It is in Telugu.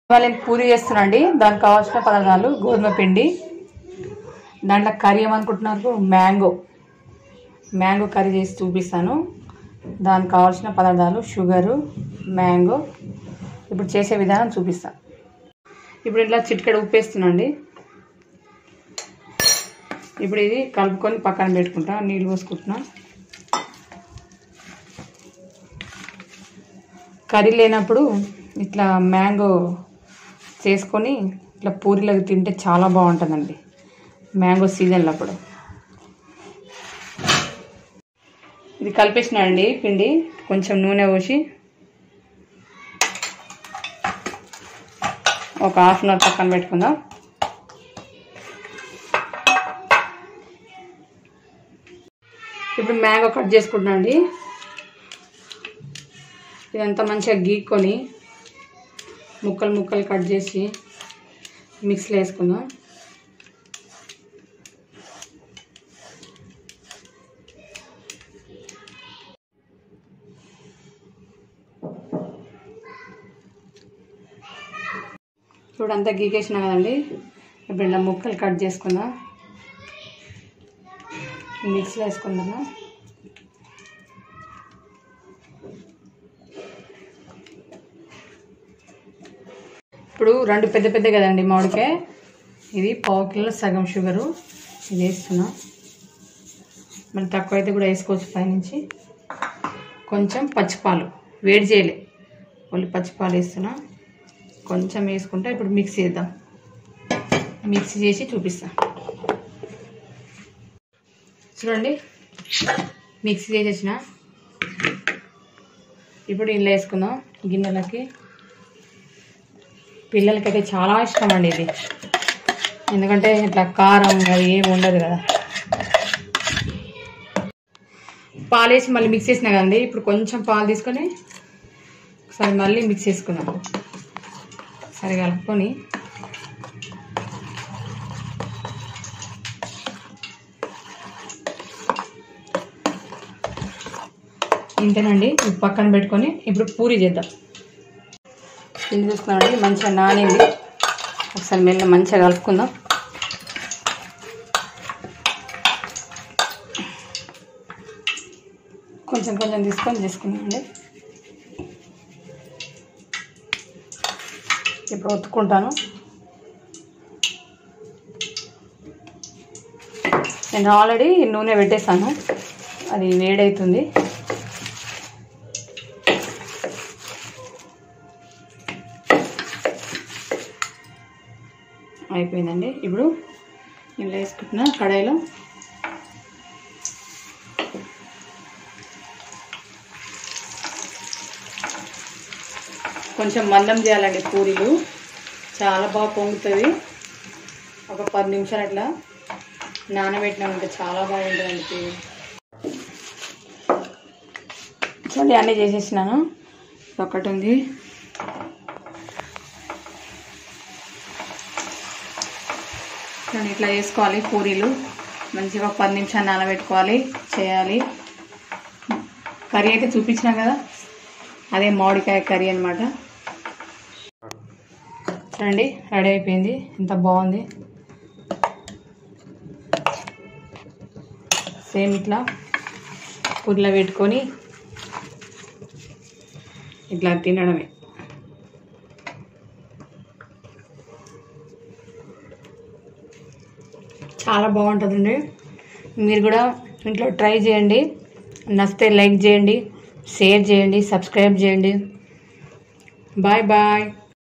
ఇవాళ నేను పూరి చేస్తున్నా అండి దానికి కావాల్సిన పదార్థాలు గోధుమ పిండి దాంట్లో కర్రీ ఏమనుకుంటున్నారు మ్యాంగో మ్యాంగో కర్రీ చేసి చూపిస్తాను దానికి కావాల్సిన పదార్థాలు షుగరు మ్యాంగో ఇప్పుడు చేసే విధానం చూపిస్తాను ఇప్పుడు ఇట్లా చిటికెడ ఉప్పు వేస్తున్నాండి ఇప్పుడు ఇది కలుపుకొని పక్కన పెట్టుకుంటా నీళ్ళు పోసుకుంటున్నా కర్రీ లేనప్పుడు ఇట్లా మ్యాంగో చేసుకొని ఇట్లా పూరీలకు తింటే చాలా బాగుంటుందండి మ్యాంగో సీజన్లో అప్పుడు ఇది కలిపేసిన అండి పిండి కొంచెం నూనె పోసి ఒక హాఫ్ అన్ అవర్ పక్కన పెట్టుకుందాం ఇప్పుడు మ్యాంగో కట్ చేసుకుంటున్నా అండి ఇదంతా మంచిగా గీక్కొని ముక్కలు ముక్కలు కట్ చేసి మిక్సీలో వేసుకుందాం ఇప్పుడు అంతా గీకేసిన కదండి ఇప్పుడు ఇలా ముక్కలు కట్ చేసుకుందాం మిక్సీలో వేసుకుందాము ఇప్పుడు రెండు పెద్ద పెద్ద కదండి మామిడికాయ ఇది పావు కిలో సగం షుగరు ఇది వేస్తున్నా మరి తక్కువ అయితే కూడా వేసుకోవచ్చు పైనుంచి కొంచెం పచ్చిపాలు వేడి చేయలే ఓన్లీ పచ్చిపాలు వేస్తున్నా కొంచెం వేసుకుంటే ఇప్పుడు మిక్సీ చేద్దాం మిక్సీ చేసి చూపిస్తా చూడండి మిక్సీ చేసేసిన ఇప్పుడు ఇలా వేసుకుందాం గిన్నెలకి పిల్లలకైతే చాలా ఇష్టం అండి ఇది ఎందుకంటే ఇట్లా కారం అది ఏమి ఉండదు కదా పాలు వేసి మళ్ళీ మిక్స్ చేసినా కదండి ఇప్పుడు కొంచెం పాలు తీసుకొని ఒకసారి మళ్ళీ మిక్స్ చేసుకుందాం సరే కలుపుకొని ఇంతేనండి ఇది పక్కన పెట్టుకొని ఇప్పుడు పూరి చేద్దాం పిండి చూసుకున్నామండి మంచిగా నానింది ఒకసారి మెల్ల మంచిగా కలుపుకుందాం కొంచెం కొంచెం తీసుకొని చేసుకుందామండి ఇప్పుడు ఒత్తుకుంటాను నేను ఆల్రెడీ నూనె పెట్టేశాను అది వేడవుతుంది అయిపోయిందండి ఇప్పుడు ఇలా వేసుకుంటున్నా కడాయిలో కొంచెం మందం చేయాలండి పూరీలు చాలా బాగా పొంగుతుంది ఒక పది నిమిషాలు అట్లా నానబెట్టినామంటే చాలా బాగుంటుందండి పూరి చూడండి అన్నీ చేసేసినాను ఒకటి ఉంది చూడండి ఇట్లా చేసుకోవాలి పూరీలు మంచిగా ఒక పది నిమిషాలు నానబెట్టుకోవాలి చేయాలి కర్రీ అయితే చూపించినా కదా అదే మామిడికాయ కర్రీ అనమాట చూడండి రెడీ అయిపోయింది ఎంత బాగుంది సేమ్ ఇట్లా పూరిలో పెట్టుకొని ఇట్లా తినడమే చాలా బాగుంటుందండి మీరు కూడా ఇంట్లో ట్రై చేయండి నచ్చితే లైక్ చేయండి షేర్ చేయండి సబ్స్క్రైబ్ చేయండి బాయ్ బాయ్